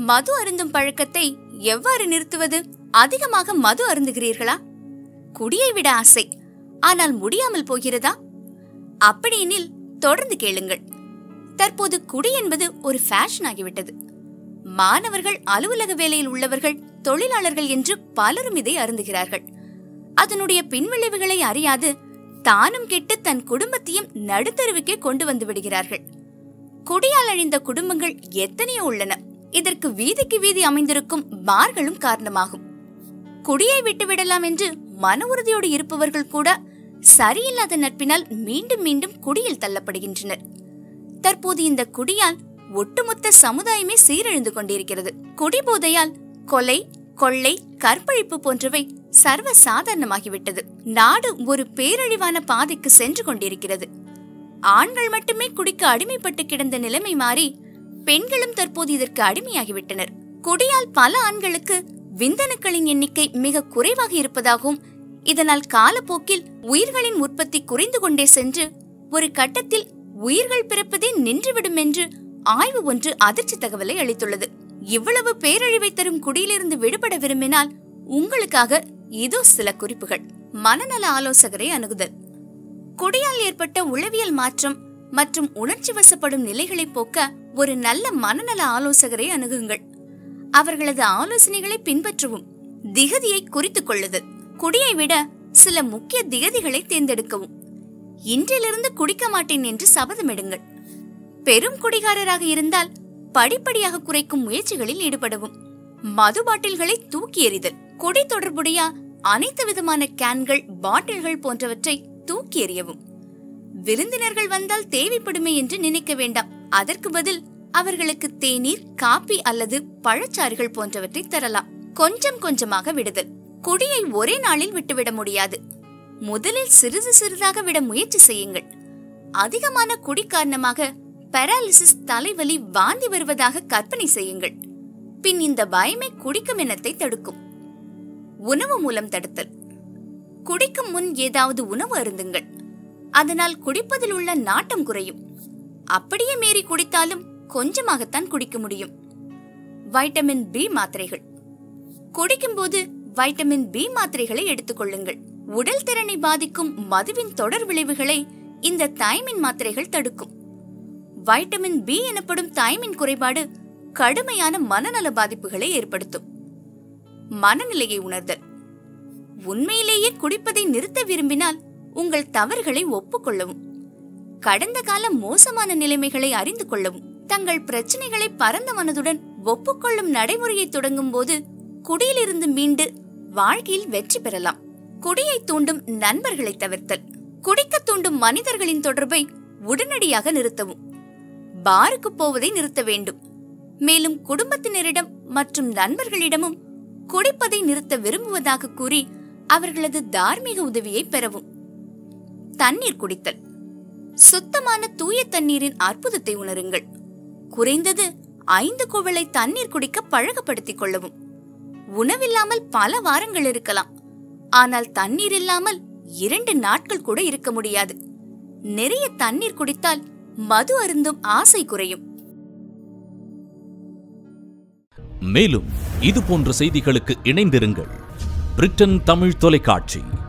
மது அருந்தும் பழக்கத்தை எவ்வாறு நிறுத்துவது அதிகமாக மது அருந்துகிறீர்களா குடியை விட ஆசை ஆனால் முடியாமல் போகிறதா அப்படியெனில் தொடர்ந்து கேளுங்கள் தற்போது குடி என்பது ஒரு ஃபேஷன் ஆகிவிட்டது மாணவர்கள் அலுவலக வேலையில் உள்ளவர்கள் தொழிலாளர்கள் என்று பலரும் இதை அருந்துகிறார்கள் அதனுடைய பின்விளைவுகளை அறியாது தானும் கெட்டு தன் குடும்பத்தையும் நடுத்தருவுக்கே கொண்டு வந்து விடுகிறார்கள் குடியால் அழிந்த குடும்பங்கள் எத்தனையோ உள்ளன இதற்கு வீதிக்கு வீதி அமைந்திருக்கும் பார்களும் காரணமாகும் குடியை விட்டு விடலாம் என்று மன உறுதியோடு இருப்பவர்கள் கூட சரியில்லாத நட்பினால் மீண்டும் மீண்டும் குடியில் தள்ளப்படுகின்றனர் தற்போது இந்த குடியால் ஒட்டுமொத்த சமுதாயமே சீரழிந்து கொண்டிருக்கிறது குடிபோதையால் கொலை கொள்ளை கற்பழிப்பு போன்றவை சர்வ சாதாரணமாகிவிட்டது நாடு ஒரு பேரழிவான பாதைக்கு சென்று கொண்டிருக்கிறது ஆண்கள் மட்டுமே குடிக்க அடிமைப்பட்டு கிடந்த நிலைமை மாறி பெண்களும் தற்போது இதற்கு அடிமையாகிவிட்டனர் குடியால் பல ஆண்களுக்கு விந்தணுக்களின் எண்ணிக்கை மிக குறைவாக இருப்பதாகவும் இதனால் காலப்போக்கில் உயிர்களின் உற்பத்தி குறைந்து கொண்டே சென்று ஒரு கட்டத்தில் உயிர்கள் பிறப்பதே நின்றுவிடும் என்று ஆய்வு ஒன்று அதிர்ச்சி தகவலை அளித்துள்ளது இவ்வளவு பேரழிவை தரும் குடியிலிருந்து விடுபட விரும்பினால் உங்களுக்காக இதோ சில குறிப்புகள் மனநல ஆலோசகரை அணுகுதல் குடியால் ஏற்பட்ட உளவியல் மாற்றம் மற்றும் உணர்ச்சி வசப்படும் நிலைகளை போக்க ஒரு நல்ல மனநல ஆலோசகரை அணுகுங்கள் அவர்களது ஆலோசனைகளை பின்பற்றவும் திகதியை குறித்துக் கொள்ளுதல் குடியை விட சில முக்கிய திகதிகளை தேர்ந்தெடுக்கவும் இன்றிலிருந்து குடிக்க மாட்டேன் என்று சபதமிடுங்கள் பெரும் குடிகாரராக இருந்தால் படிப்படியாக குறைக்கும் முயற்சிகளில் ஈடுபடவும் மது பாட்டில்களை தூக்கி எறிதல் குடி தொடர்புடைய அனைத்து விதமான கேன்கள் பாட்டில்கள் போன்றவற்றை தூக்கி எறியவும் விருந்தினர்கள் வந்தால் தேவைப்படுமே என்று நினைக்க வேண்டாம் அதற்கு பதில் அவர்களுக்கு தேநீர் காபி அல்லது பழச்சாறுகள் போன்றவற்றை தரலாம் கொஞ்சம் கொஞ்சமாக விடுதல் குடியை ஒரே நாளில் விட்டுவிட முடியாது முதலில் சிறிது சிறிதாக விட முயற்சி செய்யுங்கள் அதிகமான குடி காரணமாக பெராலிசிஸ் தலைவலி வாந்தி வருவதாக கற்பனை செய்யுங்கள் பின் இந்த பயமே குடிக்கும் எண்ணத்தை தடுக்கும் உணவு மூலம் தடுத்தல் குடிக்கும் முன் ஏதாவது உணவு அருந்துங்கள் அதனால் குடிப்பதில் உள்ள நாட்டம் குறையும் அப்படியே மீறி குடித்தாலும் கொஞ்சமாகத்தான் குடிக்க முடியும் வைட்டமின் பி மாத்திரைகள் குடிக்கும்போது வைட்டமின் பி மாத்திரைகளை எடுத்துக்கொள்ளுங்கள் உடல் திறனை பாதிக்கும் மதுவின் தொடர் விளைவுகளை இந்த தைமின் மாத்திரைகள் தடுக்கும் வைட்டமின் பி எனப்படும் தைமின் குறைபாடு கடுமையான மனநல பாதிப்புகளை ஏற்படுத்தும் மனநிலையை உணர்தல் உண்மையிலேயே குடிப்பதை நிறுத்த விரும்பினால் உங்கள் தவறுகளை ஒப்புக்கொள்ளவும் கடந்த கால மோசமான நிலைமைகளை அறிந்து கொள்ளவும் தங்கள் பிரச்சனைகளை பரந்த மனதுடன் ஒப்புக்கொள்ளும் நடைமுறையை தொடங்கும் போது குடியிலிருந்து மீண்டு வாழ்க்கையில் வெற்றி பெறலாம் குடியை தூண்டும் நண்பர்களை தவிர்த்தல் குடிக்க தூண்டும் மனிதர்களின் தொடர்பை உடனடியாக நிறுத்தவும் பாருக்கு போவதை நிறுத்த வேண்டும் மேலும் குடும்பத்தினரிடம் மற்றும் நண்பர்களிடமும் குடிப்பதை நிறுத்த விரும்புவதாக கூறி அவர்களது தார்மீக உதவியை பெறவும் தண்ணீர் குடித்தல் சுத்தமான தூய தண்ணீரின் அற்புதத்தை உணருங்கள் குறைந்தது ஐந்து குவளை தண்ணீர் குடிக்க பழகப்படுத்திக் கொள்ளவும் உணவில்லாமல் பல வாரங்கள் இருக்கலாம் ஆனால் தண்ணீர் இல்லாமல் இரண்டு நாட்கள் கூட இருக்க முடியாது நிறைய தண்ணீர் குடித்தால் மது அருந்தும் ஆசை குறையும் மேலும் இது போன்ற செய்திகளுக்கு இணைந்திருங்கள் பிரிட்டன் தமிழ் தொலைக்காட்சி